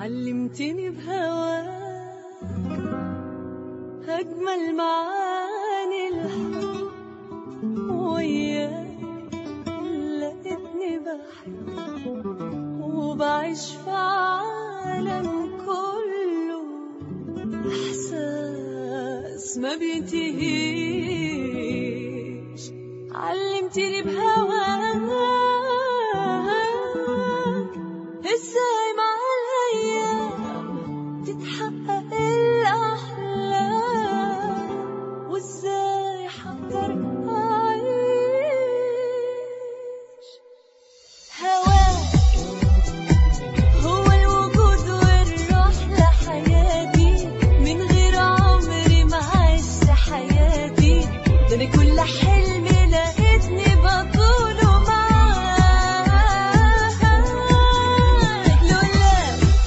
علمتني بهواك أجمل معاني الحب وياك لقيتني بحب وبعيش في عالم كله إحساس ما بينتهيش علمتني بهواك ازاي مع الايام تتحقق الاحلام وازاي حقدر اعيش هواك هو الوجود والروح لحياتي من غير عمري ما عشت حياتي ده انا كل حلمي لقيتني بطوله معاك لولا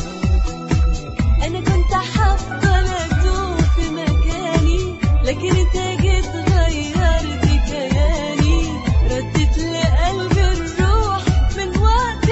انا كنت هفضل ادوب في مكاني لكن انت جيت غيرت كياني ردت لقلبي الروح من وقت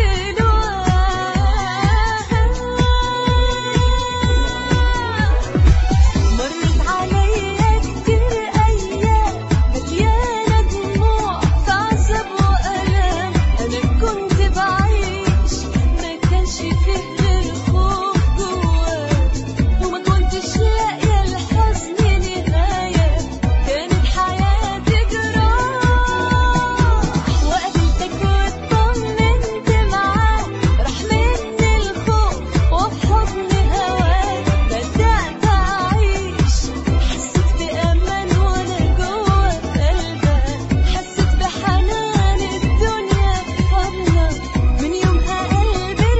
لوقت مرت عليا كتير أيام مليانة دموع في عذاب وألام أنا كنت بعيش ما كانش فيه غير خوف جواك وما كنتش لاقية الحزن نهاية كانت حياتي جراح وقابلتك واطمنت معاك راح مني الخوف وفي حضن هواك بدأت أعيش حسيت بأمان وأنا جوا قلبك حسيت بحنان الدنيا في حضنك من يومها قلبي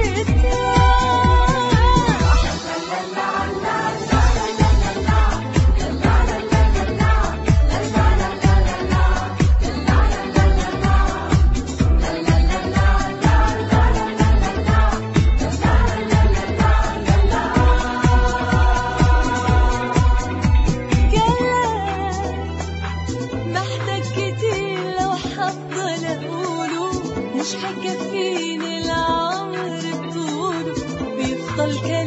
ارتاح كلام محتاج كتير لو هفضل اقوله مش هيكفيني العمر بطوله بيفضل كلام